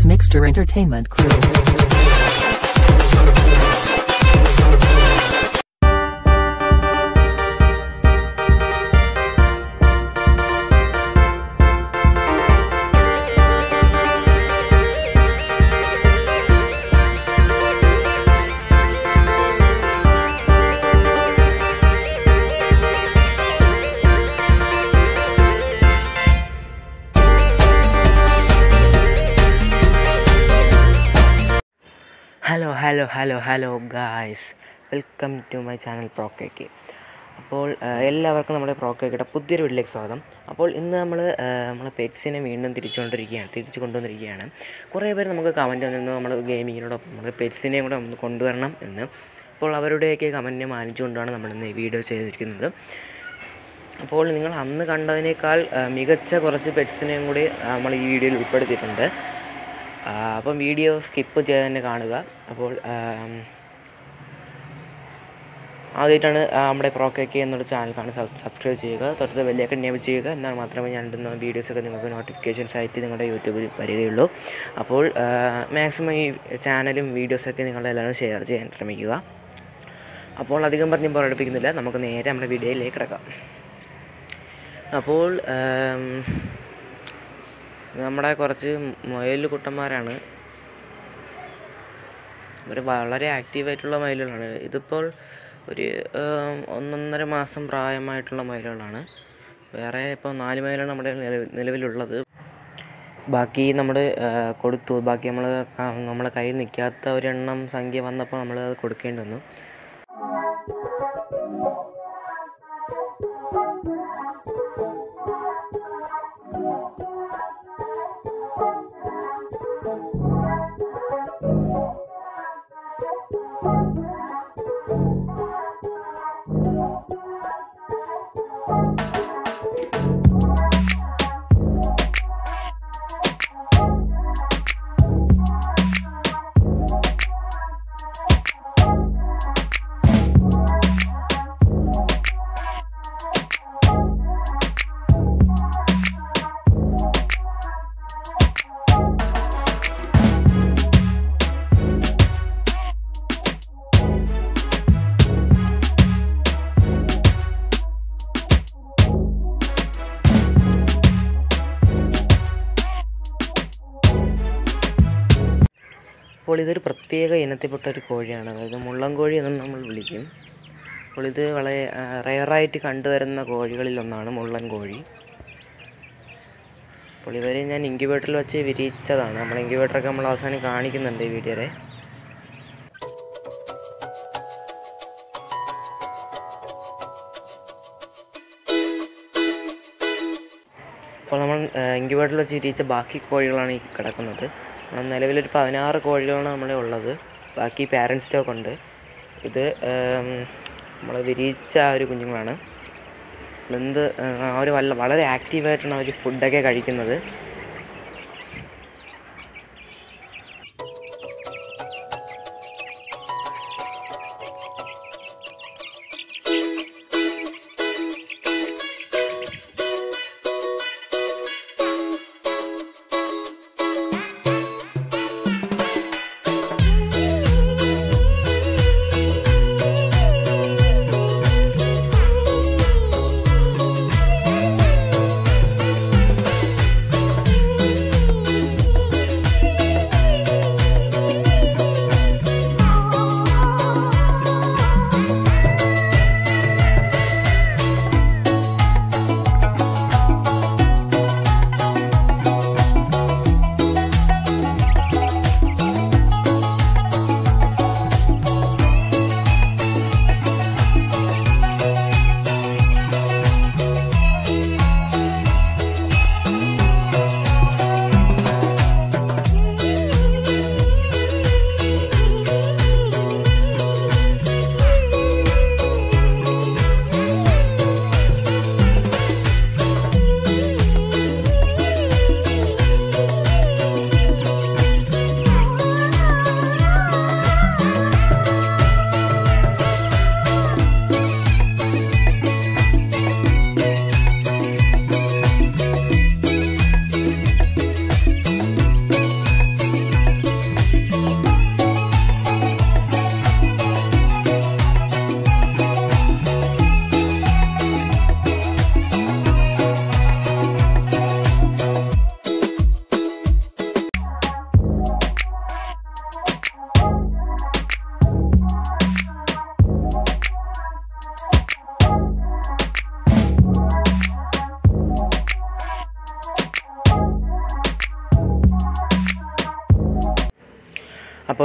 Mixter Entertainment Crew. Hello hello hello hello guys welcome to my channel പ്രോക്കേക്ക് അപ്പോൾ ആ, എല്ലാവർക്കും നമ്മുടെ പ്രോക്കേക്കിയുടെ പുതിയൊരു വീട്ടിലേക്ക് സ്വാഗതം അപ്പോൾ ഇന്ന് നമ്മൾ നമ്മളെ പെറ്റ്സിനെ വീണ്ടും തിരിച്ചുകൊണ്ടിരിക്കുകയാണ് തിരിച്ചു കൊണ്ടുവന്നിരിക്കുകയാണ് കുറേ പേര് നമുക്ക് കമൻറ്റ് വന്നിരുന്നു നമ്മൾ ഗെയിമിങ്ങിനോടൊപ്പം നമുക്ക് പെറ്റ്സിനെയും കൂടെ ഒന്ന് കൊണ്ടുവരണം എന്ന് അപ്പോൾ അവരുടെയൊക്കെ കമൻറ്റിനെ മാനിച്ചുകൊണ്ടാണ് നമ്മൾ ഇന്ന് ഈ വീഡിയോ ചെയ്തിരിക്കുന്നത് അപ്പോൾ നിങ്ങൾ അന്ന് കണ്ടതിനേക്കാൾ ആ, മികച്ച കുറച്ച് പെറ്റ്സിനെയും കൂടി ആ, നമ്മൾ ഈ വീഡിയോയിൽ ഉൾപ്പെടുത്തിയിട്ടുണ്ട് ആ, അപ്പം വീഡിയോ സ്കിപ്പ് ചെയ്യാതെ തന്നെ കാണുക അപ്പോൾ ആം, ആദ്യമായിട്ടാണ് ആ, നമ്മുടെ പ്രോക്കേക്ക് എന്നുള്ള ചാനൽ കാണാൻ സബ്സ്ക്രൈബ് ചെയ്യുക തൊട്ടത് വലിയൊക്കെ എനേബിൾ ചെയ്യുക എന്നാൽ മാത്രമേ ഞാൻ ഇടുന്ന വീഡിയോസൊക്കെ നിങ്ങൾക്ക് നോട്ടിഫിക്കേഷൻസ് ആയിട്ട് നിങ്ങളുടെ യൂട്യൂബിൽ വരികയുള്ളൂ അപ്പോൾ മാക്സിമം ഈ ചാനലും വീഡിയോസൊക്കെ നിങ്ങളെല്ലാവരും ഷെയർ ചെയ്യാൻ ശ്രമിക്കുക അപ്പോൾ അധികം പറഞ്ഞ് പുറപ്പെടുപ്പിക്കുന്നില്ല നമുക്ക് നേരെ നമ്മുടെ വീഡിയോയിലേക്ക് കിടക്കാം അപ്പോൾ ആം, നമ്മുടെ കുറച്ച് മൊയൽ കുട്ടന്മാരാണ് ഇവർ വളരെ ആക്റ്റീവായിട്ടുള്ള മയിലുകളാണ് ഇതിപ്പോൾ ഒരു ആം, ഒന്നൊന്നര മാസം പ്രായമായിട്ടുള്ള മയിലുകളാണ് വേറെ ഇപ്പോൾ നാല് മയിലാണ് നമ്മുടെ നിലവിൽ നിലവിലുള്ളത് ബാക്കി നമ്മൾ കൊടുത്തു ബാക്കി നമ്മൾ നമ്മളെ കയ്യിൽ നിൽക്കാത്ത ഒരെണ്ണം സംഖ്യ വന്നപ്പോൾ നമ്മൾ അത് കൊടുക്കേണ്ടി വന്നു അപ്പോൾ ഇതൊരു പ്രത്യേക ഇനത്തിൽപ്പെട്ട ഒരു കോഴിയാണ് അതായത് മുള്ളൻ കോഴി എന്ന് നമ്മൾ വിളിക്കും അപ്പോൾ ഇത് വളരെ റെയറായിട്ട് കണ്ടുവരുന്ന കോഴികളിൽ ഒന്നാണ് മുള്ളൻ കോഴി അപ്പോൾ ഇവരെ ഞാൻ ഇൻക്യുബേറ്ററിൽ വെച്ച് വിരിയിച്ചതാണ് നമ്മൾ ഇൻക്യുബേറ്ററൊക്കെ നമ്മൾ അവസാനം കാണിക്കുന്നുണ്ട് ഈ വീഡിയോയുടെ അപ്പോൾ നമ്മൾ ഇൻക്യുബേറ്ററിൽ വെച്ച് വിരിയിച്ച ബാക്കി കോഴികളാണ് ഈ കിടക്കുന്നത് നമ്മൾ നിലവിലൊരു പതിനാറ് കോഴികളാണ് നമ്മളെ ഉള്ളത് ബാക്കി പാരൻറ് സ്റ്റോക്ക് ഉണ്ട് ഇത് നമ്മൾ വിരിയിച്ച ആ ഒരു കുഞ്ഞുങ്ങളാണ് എന്ത് അവർ വല്ല വളരെ ആക്റ്റീവായിട്ടാണ് അവർ ഫുഡൊക്കെ കഴിക്കുന്നത്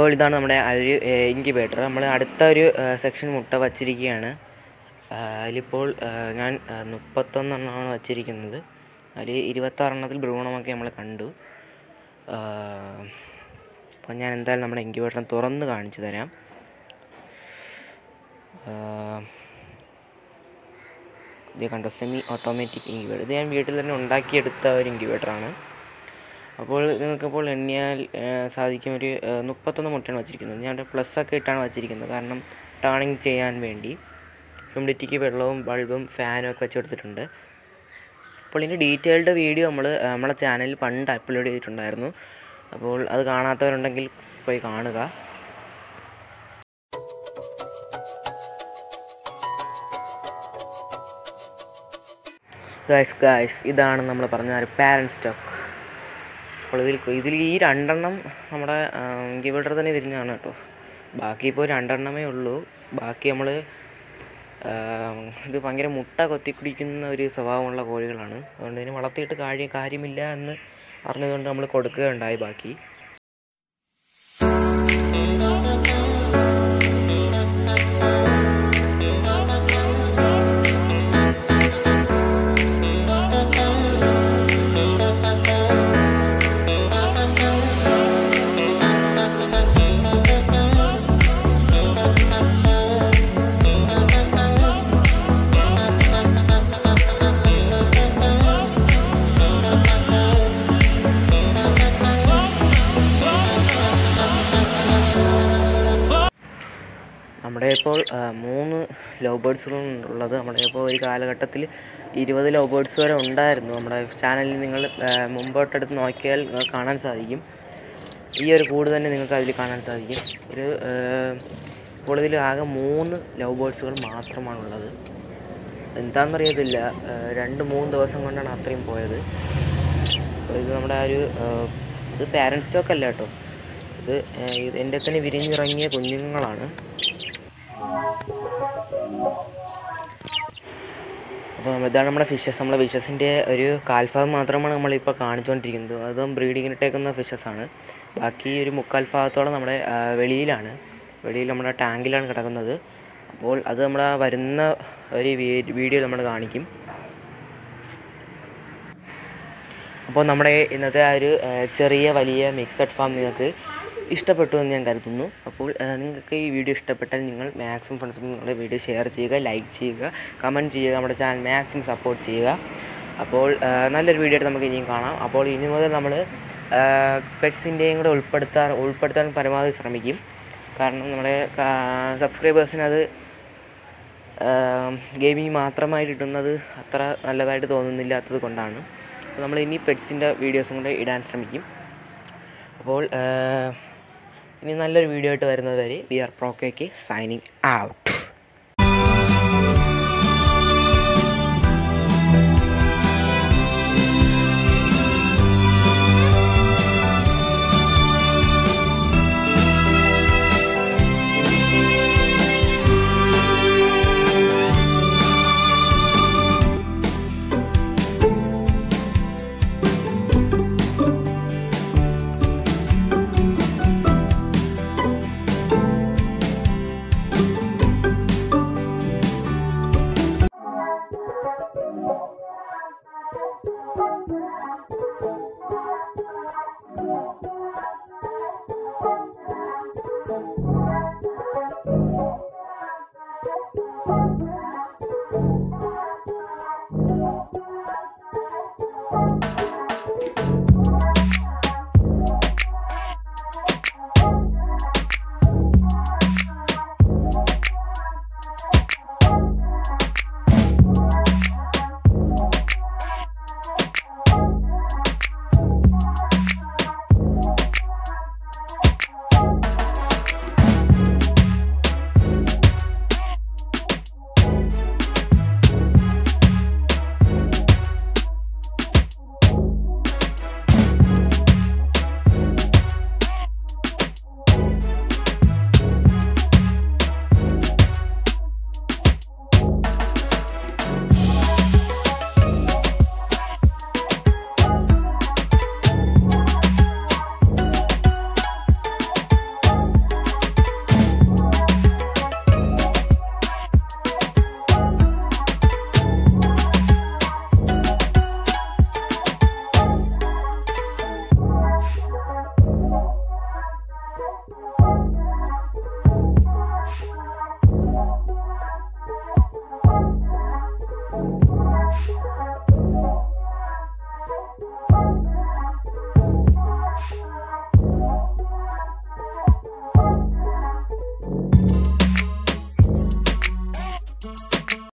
അപ്പോൾ ഇതാണ് നമ്മുടെ ആ ഒരു ഇൻക്യുബേറ്റർ നമ്മൾ അടുത്ത ഒരു സെക്ഷൻ മുട്ട വച്ചിരിക്കുകയാണ് ആ, അതിലിപ്പോൾ ആ, ഞാൻ ആ, മുപ്പത്തൊന്നെണ്ണമാണ് വച്ചിരിക്കുന്നത് അതിൽ ഇരുപത്താറെണ്ണത്തിൽ ഭ്രൂണമൊക്കെ നമ്മൾ കണ്ടു ആ, അപ്പോൾ ഞാൻ എന്തായാലും നമ്മുടെ ഇൻക്യുബേറ്റർ തുറന്ന് കാണിച്ചു തരാം ആ, ഇത് കണ്ടോ സെമി ഓട്ടോമാറ്റിക് ഇൻക്യുബേറ്റർ ഇത് ഞാൻ വീട്ടിൽ തന്നെ ഉണ്ടാക്കിയെടുത്ത ഒരു ഇൻക്യുബേറ്ററാണ് അപ്പോൾ നിങ്ങൾക്കിപ്പോൾ എണ്ണിയാൽ ആ, സാധിക്കും ഒരു ആ, മുപ്പത്തൊന്ന് മുട്ടയാണ് വച്ചിരിക്കുന്നത് ഞാൻ പ്ലസ് ഒക്കെ ഇട്ടാണ് വച്ചിരിക്കുന്നത് കാരണം ടേണിങ് ചെയ്യാൻ വേണ്ടി ഹ്യൂമിഡിറ്റിക്ക് വെള്ളവും ബൾബും ഫാനും ഒക്കെ വെച്ച് കൊടുത്തിട്ടുണ്ട് അപ്പോൾ ഇതിൻ്റെ ഡീറ്റെയിൽഡ് വീഡിയോ നമ്മൾ നമ്മളെ ചാനലിൽ പണ്ട് അപ്ലോഡ് ചെയ്തിട്ടുണ്ടായിരുന്നു അപ്പോൾ അത് കാണാത്തവരുണ്ടെങ്കിൽ പോയി കാണുക ഗായ്സ് ഗായ്സ് ഇതാണ് നമ്മൾ പറഞ്ഞ ഒരു പാരൻറ്റ് സ്റ്റോക്ക് അപ്പോൾ ഇതിൽ ഇതിൽ ഈ രണ്ടെണ്ണം നമ്മുടെ ഇൻക്യുബേറ്റർ തന്നെ വിരിഞ്ഞാണ് കേട്ടോ ബാക്കി ഇപ്പോൾ രണ്ടെണ്ണമേ ഉള്ളൂ ബാക്കി നമ്മൾ ഇത് ഭയങ്കര മുട്ട കൊത്തിക്കുടിക്കുന്ന ഒരു സ്വഭാവമുള്ള കോഴികളാണ് അതുകൊണ്ട് ഇതിന് വളർത്തിയിട്ട് കാര്യം കാര്യമില്ല എന്ന് പറഞ്ഞതുകൊണ്ട് നമ്മൾ കൊടുക്കുകയുണ്ടായി ബാക്കി നമ്മുടെ ഇപ്പോൾ ആ, മൂന്ന് ലവ് ബേഡ്സുകളും ഉള്ളത് നമ്മുടെ ഇപ്പോൾ ഒരു കാലഘട്ടത്തിൽ ഇരുപത് ലവ് ബേഡ്സ് വരെ ഉണ്ടായിരുന്നു നമ്മുടെ ചാനലിൽ നിങ്ങൾ ആ, മുമ്പോട്ടെടുത്ത് നോക്കിയാൽ നിങ്ങൾക്ക് കാണാൻ സാധിക്കും ഈ ഒരു കൂട് തന്നെ നിങ്ങൾക്ക് അതിൽ കാണാൻ സാധിക്കും ഒരു ആ, ഇപ്പോൾ ഇതിൽ ആകെ മൂന്ന് ലവ് ബേഡ്സുകൾ മാത്രമാണുള്ളത് എന്താണെന്നറിയത്തില്ല ആ, രണ്ട് മൂന്ന് ദിവസം കൊണ്ടാണ് അത്രയും പോയത് അപ്പോൾ ഇത് നമ്മുടെ ആ ഒരു ആ, ഇത് പാരൻറ്റ് സ്റ്റോക്ക് അല്ല കേട്ടോ ഇത് ആ, ഇത് എൻ്റെ തന്നെ വിരിഞ്ഞിറങ്ങിയ കുഞ്ഞുങ്ങളാണ് അപ്പോൾ ഇതാണ് നമ്മുടെ ഫിഷസ് നമ്മുടെ ഫിഷസിൻ്റെ ഒരു കാൽഭാഗം മാത്രമാണ് നമ്മളിപ്പോൾ കാണിച്ചുകൊണ്ടിരിക്കുന്നത് അതും ബ്രീഡിങ്ങിന് ഇട്ടേക്കുന്ന ഫിഷസ് ആണ് ബാക്കി ഒരു മുക്കാൽ ഭാഗത്തോളം നമ്മുടെ ആ, വെളിയിലാണ് വെളിയിൽ നമ്മുടെ ടാങ്കിലാണ് കിടക്കുന്നത് അപ്പോൾ അത് നമ്മുടെ വരുന്ന ഒരു വീഡിയോ നമ്മൾ കാണിക്കും അപ്പോൾ നമ്മുടെ ഇന്നത്തെ ആ ഒരു ആ, ചെറിയ വലിയ മിക്സഡ് ഫാം നിങ്ങൾക്ക് ഇഷ്ടപ്പെട്ടു എന്ന് ഞാൻ കരുതുന്നു അപ്പോൾ ആ, നിങ്ങൾക്ക് ഈ വീഡിയോ ഇഷ്ടപ്പെട്ടാൽ നിങ്ങൾ മാക്സിമം ഫ്രണ്ട്സിന് നിങ്ങളുടെ വീഡിയോ ഷെയർ ചെയ്യുക ലൈക്ക് ചെയ്യുക കമൻറ്റ് ചെയ്യുക നമ്മുടെ ചാനൽ മാക്സിമം സപ്പോർട്ട് ചെയ്യുക അപ്പോൾ ആ, നല്ലൊരു വീഡിയോ ആയിട്ട് നമുക്ക് ഇനിയും കാണാം അപ്പോൾ ഇനി മുതൽ നമ്മൾ പെറ്റ്സിൻ്റെയും കൂടെ ഉൾപ്പെടുത്താൻ ഉൾപ്പെടുത്താൻ പരമാവധി ശ്രമിക്കും കാരണം നമ്മുടെ സബ്സ്ക്രൈബേഴ്സിന് അത് ഗെയിമിങ് മാത്രമായിട്ട് ഇടുന്നത് അത്ര നല്ലതായിട്ട് തോന്നുന്നില്ലാത്തത് കൊണ്ടാണ് അപ്പോൾ നമ്മൾ ഇനി പെറ്റ്സിൻ്റെ വീഡിയോസും കൂടെ ഇടാൻ ശ്രമിക്കും അപ്പോൾ ആ, ഇനി നല്ലൊരു വീഡിയോ ആയിട്ട് വരുന്നത് വരെ വി ആർ പ്രോക്കേക്ക് സൈനിങ് ഔട്ട്